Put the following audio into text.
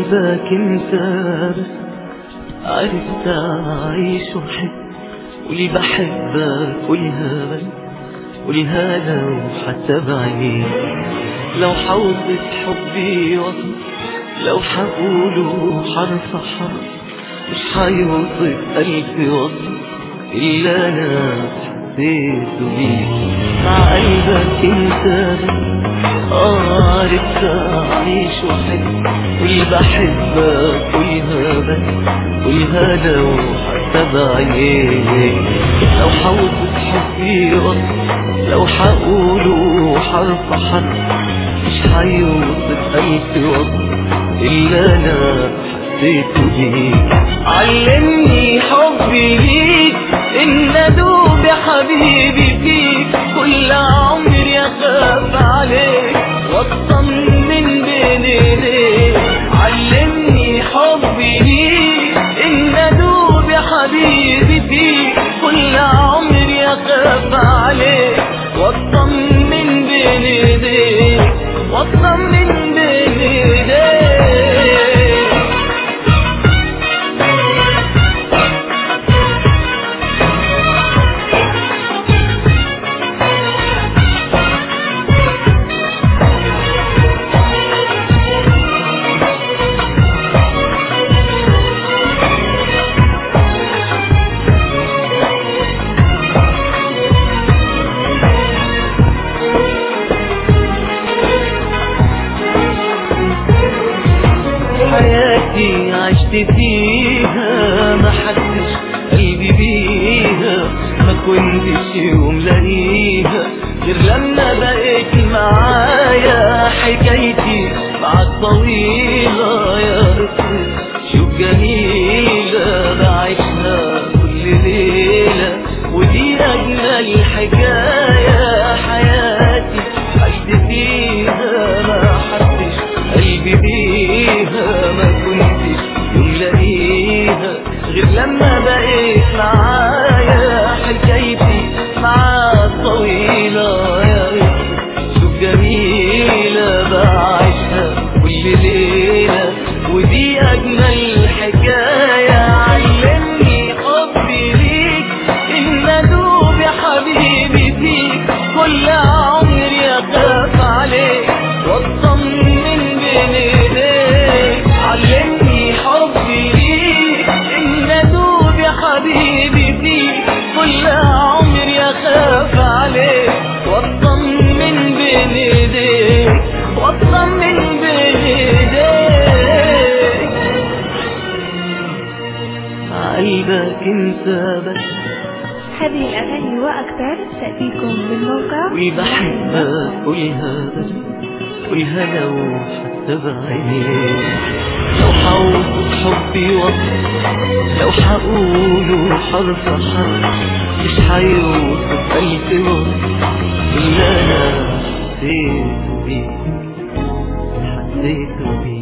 قلبك انت بس عرفت اعيش واحب قولي بحبك قوليها بس قوليها لو حتى بعيد لو حوصف حبي وصف لو حقوله حرف حرف مش حيوصف قلبي وصف إلا أنا حسيته بيك مع قلبك انت بس آه عرفت أعيش وأحب قولي بحبك قوليها بس قوليها لو حتى بعينيك لو حوصف حبي وصف لو حقوله حرف حرف مش حيوصف قلبي وصف إلا أنا حسيته بيك علمني حبي ليك إن أدوب يا حبيبي فيك كل عمري أخاف عليك واطمن بين ايديك علمني حبي ليك إن أدوب يا حبيبي فيك كل عمري أخاف عليك واطمن بين ايديك واطمن بين ايديك حياتي عشت فيها ما حدش قلبي بيها ما كنتش يوم لاقيها غير لما بقيت معايا حكايتي معاك طويلة يا رفيق شوف جميلة بعيشها كل ليلة ودي أجمل حكاية حياتي عشت فيها ما حدش قلبي بيها ما كنتش يوم لاقيها غير لما بقيت معايا حكايتي معاك طويلة يا ريت شوف جميلة بعيشها كل ليلة ودي أجمل حكاية علمني حبي ليك إن أدوب يا حبيبي فيك كل عمري أخاف عليك واطمن بين ايديك علمني حبي ليك ان ادوب يا حبيبي فيك كل عمري اخاف عليك واطمن بين ايديك واطمن بين ايديك قلبك انت بس هذه الأغاني وأكثر تأتيكم من موقع وبحبك قولها بس قولها لو حتى بعينيك لو حوصف حبي وصف لو حقوله حرف حرف مش حيوصف قلبي وصف إلا أنا حسيت بيك حسيت بيك